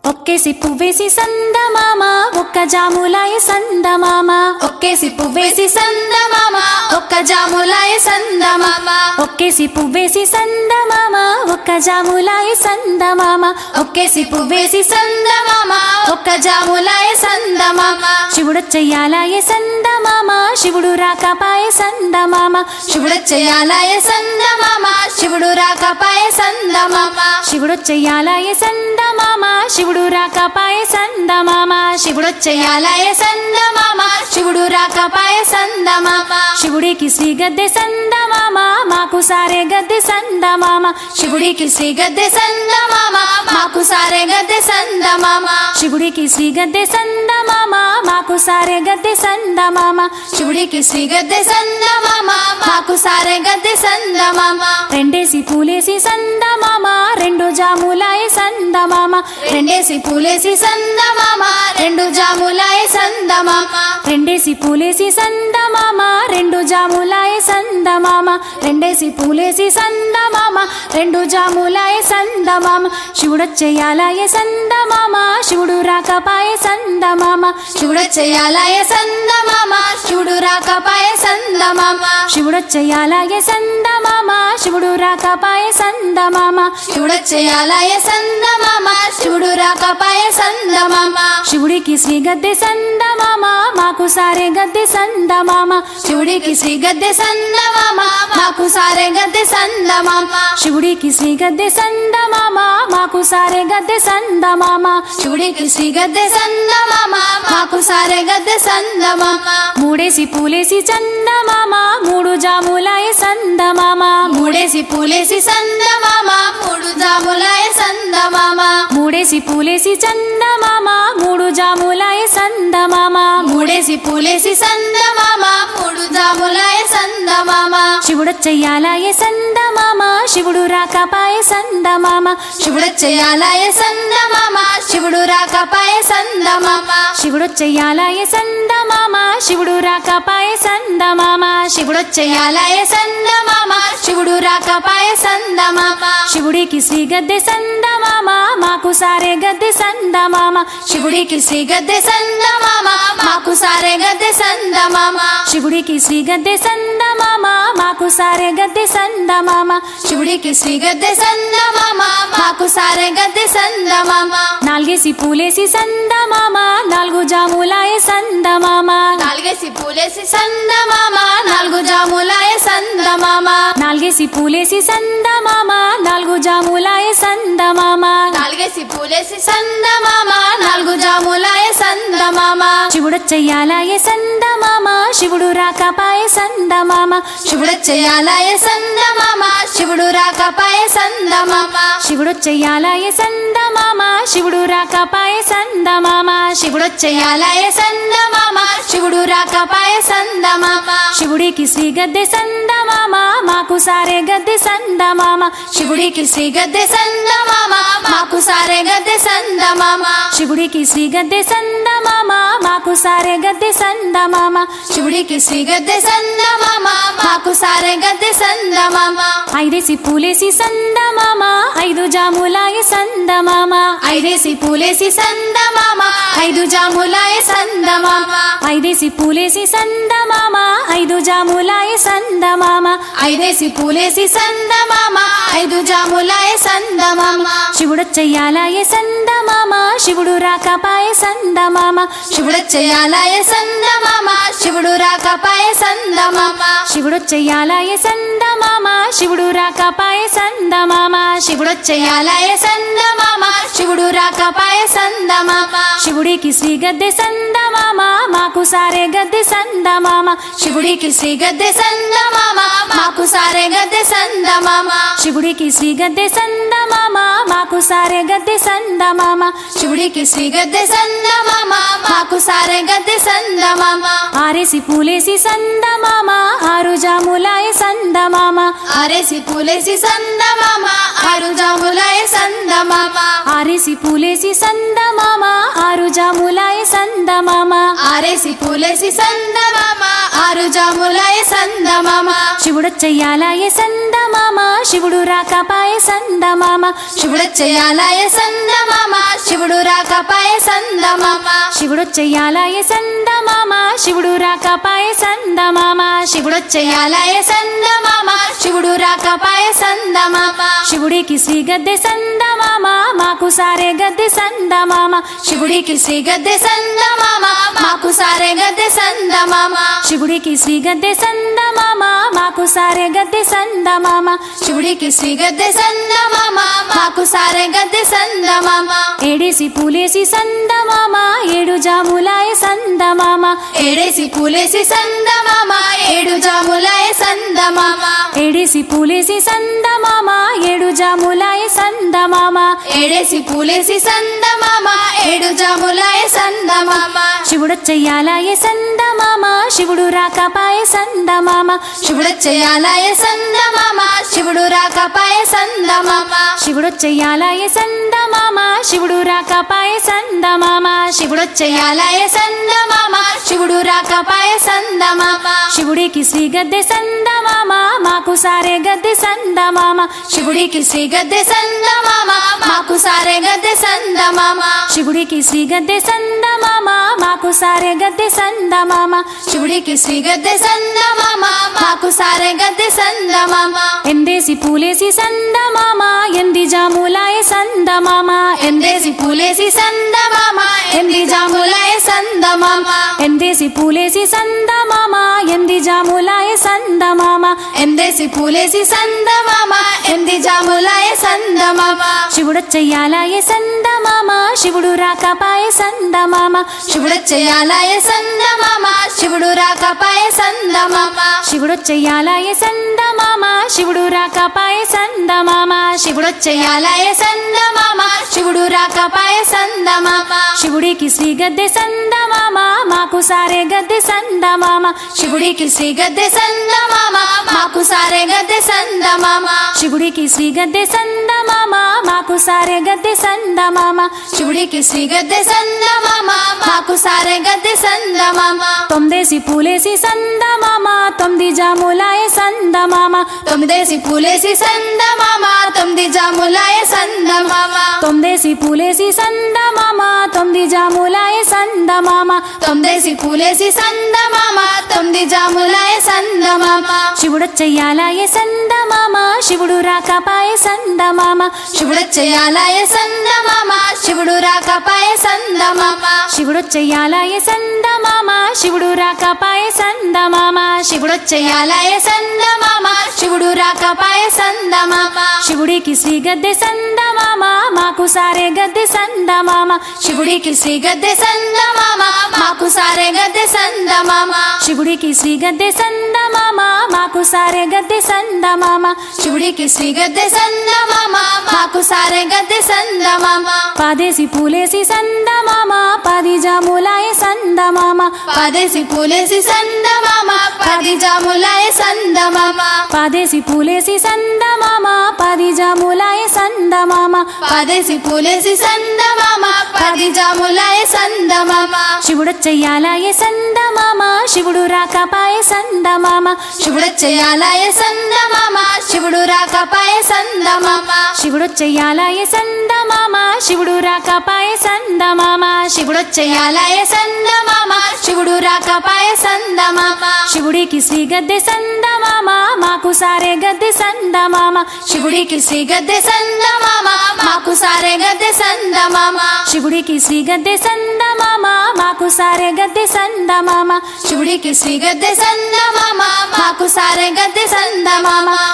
ఒక్కేసి పువ్వేసి సందమామ ఒక్క జాములాయ సందమామ ఒక్కేసి పువ్వేసి సందమామ ఒక్క జాములాయ సందమామ ఒక్కేసి పువ్వేసి సందమామ ఒక్క జాములాయ సందమామ ఒక్కేసి పువ్వేసి సందమామ ఒక్క జాములాయ సందమామ శివుడొచ్చయ్యాలాయ సందమామ శివుడు రాకపాయ సందమామ శివుడొచ్చయాలాయ సందమామ శివుడు రాకపాయ సందమామ శివుడొచ్చయ్యాలాయ సందమామ శివుడు రాకపాయ సందమామ శివుడొచ్చయాలాయ సందమామ శివుడు రాకపాయ సందమామ శివుడికి శ్రీ గద్దె సందమామ మాకు సారే గద్దె సందమామ శివుడికి శ్రీ గద్దె సందమామ మాకు సారే గద్దె సందమామ శివుడికి శ్రీ గద్దె సందమామ మాకు సారే గద్దె సందమామ శివుడికి శ్రీ గద్దె సందమామ మాకు సారే గద్దె సందమామ రెండేసి పూలేసి సందమామ రెండు జాములాయ సందమామ రెండేసి పూలేసి సందమామ రెండు జాములాయ సందమామ రెండేసి పూలేసి సందమామ రెండు జాములాయ సందమామ రెండేసి పూలేసి సందమామ రెండు జాములాయ సందమామ శివుడొచ్చయ్యాలాయ సందమామ శివుడు రాకపాయ సందమామ శివుడొచ్చయాలాయ సందమామ శివుడు రాకపాయ సందమామ శివుడొచ్చయ్యాలాయ సందమామ శివుడు రాకపాయ సందమామ శివుడొచ్చయాలాయ సందమామ శివుడు రాకపాయ సందమామ శివుడికి శ్రీ గద్దె సందమామ మాకు సారే గద్దె సందమామ శివుడికి శ్రీ గద్దె సందమామ మాకు సారే గద్దె సందమామ శివుడికి శ్రీ గద్దె సందమామ మాకు సారే గద్దె సందమామ శివుడికి శ్రీ గద్దె సందమామ మాకు సారే గద్దె సందమామ మూడేసి పూలేసి చందమామ మూడు జాములాయ సందమామ మూడేసి పూలేసి సందమామ మూడు జాములాయ సందమామ మూడేసి పూలేసి చందమామ మూడు జాములాయ సందమామ మూడేసి పూలేసి సందమామ మూడు జాములాయ సందమామ శివుడొచ్చయ్యాలాయ సందమామ శివుడు రాకపాయ సందమామ శివుడొచ్చయాలాయ సందమామ శివుడు రాకపాయ సందమామ శివుడొచ్చయ్యాలాయ సందమామ శివుడు రాకపాయ సందమామ శివుడొచ్చయాలాయ సందమామ శివుడు రాకపాయ సందమామ శివుడికి శ్రీ గద్దె సందమామ మాకు సారే గద్దె సందమామ శివుడికి శ్రీ గద్దె సందమామ మాకు సారే గద్దె సందమామ శివుడికి శ్రీ గద్దె సందమామ మాకు సారే గద్దె సందమామ శివుడికి శ్రీ గద్దె సందమామ మాకు సారే గద్దె సందమామ నాలుగేసి పూలేసి సందమామ నాలుగు జాములాయ సందమామ నాలుగేసి పూలేసి సందమామ నాలుగు జాములాయ సందమామ నాలుగేసి పూలేసి సందమామ నాలుగు జాములాయ సందమామ నాలుగేసి పూలేసి సందమామ నాలుగు జాములాయ సందమామ శివుడొచ్చయ్యాలాయ సందమామ శివుడు రాకపాయ సందమామ శివుడొచ్చయాలాయ సందమామ శివుడు రాకపాయ సందమామ శివుడొచ్చయ్యాలాయ సందమామ శివుడు రాకపాయ సందమామ శివుడొచ్చయాలాయ సందమామ శివుడు రాకపాయ సందమామ శివుడికి శ్రీ గద్దె సందమామ మాకు సారే గద్దె సందమామ శివుడికి శ్రీ గద్దె సందమామ మాకు సారే గద్దె సందమామ శివుడికి శ్రీ గద్దె సందమామ మాకు సారే గద్దె సందమామ శివుడికి శ్రీ గద్దె సందమామ మాకు సారే గద్దె సందమామ ఐదేసి పూలేసి సందమామ ఐదు జాములాయ సందమామ ఐదేసి పూలేసి సందమామ ఐదు జాములాయ సందమామ ఐదేసి పూలేసి సందమామ ఐదు జాములాయ సందమామ ఐదేసి పూలేసి సందమామ ఐదు జాములాయ సందమామ శివుడొచ్చయ్యాలాయ సందమామ శివుడు రాకపాయ సందమామ శివుడొచ్చయాలాయ సందమామ శివుడు రాకపాయ సందమామ శివుడొచ్చయ్యాలాయ సందమామ శివుడు రాకపాయ సందమామ శివుడొచ్చయాలాయ సందమామ శివుడు రాకపాయ సందమామ శివుడికి శ్రీ గద్దె సందమామ మాకు సారే గద్దె సందమామ శివుడికి శ్రీ గద్దె సందమామ మాకు సారే గద్దె సందమామ శివుడికి శ్రీ గద్దె సందమామ మాకు సారే గద్దె సందమామ శివుడికి శ్రీ గద్దె సందమామ మాకు సారే గద్దె సందమామ ఆరేసి పూలేసి సందమామ ఆరు జాములాయ సందమామ ఆరేసి పూలేసి సందమామ ఆరు జాములాయ సందమామ ఆరేసి పూలేసి సందమామ ఆరు జాములాయ సందమామ ఆరేసి పూలేసి సందమామ ఆరు జాములాయ సందమామ శివుడొచ్చయ్యాలాయ సందమామ శివుడు రా రాకపాయ సందమామ శివుడొచ్చేయాలాయ సందమామ శివుడు రాకపాయ సందమామ శివుడొచ్చయ్యాలాయ సందమామ శివుడు రాకపాయ సందమామ శివుడొచ్చేయాలాయ సందమామ శివుడు రాకపాయ సందమామ శివుడికి శ్రీ గద్దె సందమామ మాకు సారే గద్దె సందమామ శివుడికి శ్రీ గద్దె సందమామ మాకు సారే గద్దె సందమామ శివుడికి శ్రీ గద్దె సందమామ మాకు సారే గద్దె సందమామ శివుడికి శ్రీ గద్దె సందమామ మాకు సారే గద్దె సందమామ ఏడేసి పూలేసి సందమామ ఏడు జాములాయ సందమామ ఏడేసి పూలేసి సందమామ ఏడు జాములాయ సందమామ ఏడేసి పూలేసి సందమామ ఏడు జాములాయ సందమామ ఏడేసి పూలేసి సందమామ ఏడు జాములాయ సందమామ శివుడొచ్చయ్యాలాయ సందమామ శివుడు రాకపాయ సందమామ శివుడొచ్చేయాలాయ సందమామ శివుడు రాకపాయ సందమామ శివుడొచ్చయ్యాలాయ సందమామ శివుడు రాకపాయ సందమామ శివుడొచ్చేయాలాయ సందమామ శివుడు రాకపాయ సందమామ శివుడికి శ్రీ గద్దె సందమామ మాకు సారే గద్దె సందమామ శివుడికి శ్రీ గద్దె సందమామ మాకు సారే గద్దె సందమామ శివుడికి శ్రీ గద్దె సందమామ మాకు సారే గద్దె సందమామ శివుడికి శ్రీ గద్దె సందమామ మాకు సారే గద్దె సందమామ ఎందేసి పూలేసి సందమామ ఎంది జాములాయ సందమామ ఎందేసి పూలేసి సందమామ ఎంది జాములాయ సందమామ ఎందేసి పూలేసి సందమామ ఎంది జాములాయ సందమామ ఎందేసి పూలేసి సందమామ ఎంది జాములాయ సందమామ శివుడొచ్చయ్యాలాయ సందమామ శివుడు రాకపాయ సందమామ శివుడొచ్చేయాలాయ సందమామ శివుడు రాకపాయ సందమామ శివుడొచ్చయ్యాలాయ సందమామ శివుడు రాకపాయ సందమామ శివుడొచ్చేయాలాయ సందమామ శివుడు రాకపాయ సందమామ శివుడికి శ్రీ గద్దె సందమామ మాకు సారే గద్దె సందమామ శివుడికి శ్రీ గద్దె సందమామ మాకు సారే గద్దె సందమామ శివుడికి శ్రీ గద్దె సందమామ మాకు సారే గద్దె సందమామ శివుడికి శ్రీ గద్దె సందమామ మాకు సారే గద్దె సందమామ తొమ్మిదేసి పూలేసి సందమామ తొమ్మిది జాములాయ సందమామ తొమ్మిదేసి పూలేసి సందమామ తొమ్మిది జాములాయ సందమామ తొమ్మిదేసి పూలేసి సందమామ తొమ్మిది జాములాయ సందమామ తొమ్మిదేసి పూలేసి సందమామ తొమ్మిది జాములాయ సందమామ శివుడొచ్చయ్యాలాయ సందమామ శివుడు రాకపాయ సందమామ శివుడొచ్చేయాలాయ సందమామ శివుడు రాకపాయ సందమామ శివుడొచ్చయ్యాలాయ సందమామ శివుడు రాకపాయ సందమామ శివుడొచ్చేయాలాయ సందమామ శివుడు రాకపాయ సందమామ శివుడికి శ్రీ గద్దె సందమామ మాకు సారే గద్దె సందమామ శివుడికి శ్రీ గద్దె సందమామ మాకు సారే గద్దె సందమామ శివుడికి శ్రీ గద్దె సందమామ మాకు సారే గద్దె సందమామ శివుడికి శ్రీ గద్దె సందమామ మాకు సారే గద్దె సందమామ పాదేసి పూలేసి సందమామ పది జాములాయ సందమామ పదేసి పూలేసి సందమామ పది జాములాయ సందమామ పాదేసి పూలేసి సందమామ పది జాములాయ సందమామ పదేసి పూలేసి సందమామ పది జాములాయ సందమామ శివుడొచ్చయ్యాలాయ సందమామ శివుడు రాకపాయ సందమామ శివుడొచ్చేయాలాయ సందమామ శివుడు రాకపాయ సందమామ శివుడొచ్చయ్యాలాయ సందమామ శివుడు రాకపాయ సందమామ శివుడొచ్చేయాలాయ సందమామ శివుడు రాకపాయ సందమామ శివుడికి శ్రీ గద్దె సందమామ మాకు సారే గద్దె సందమామ శివుడికి శ్రీ గద్దె సందమామ మాకు సారే గద్దె సందమామ శివుడికి శ్రీ గద్దె సందమామ మాకు సారే గద్దె సందమామ శివుడికి శ్రీ గద్దె సందమామ మాకు సారే గద్దె సందమామ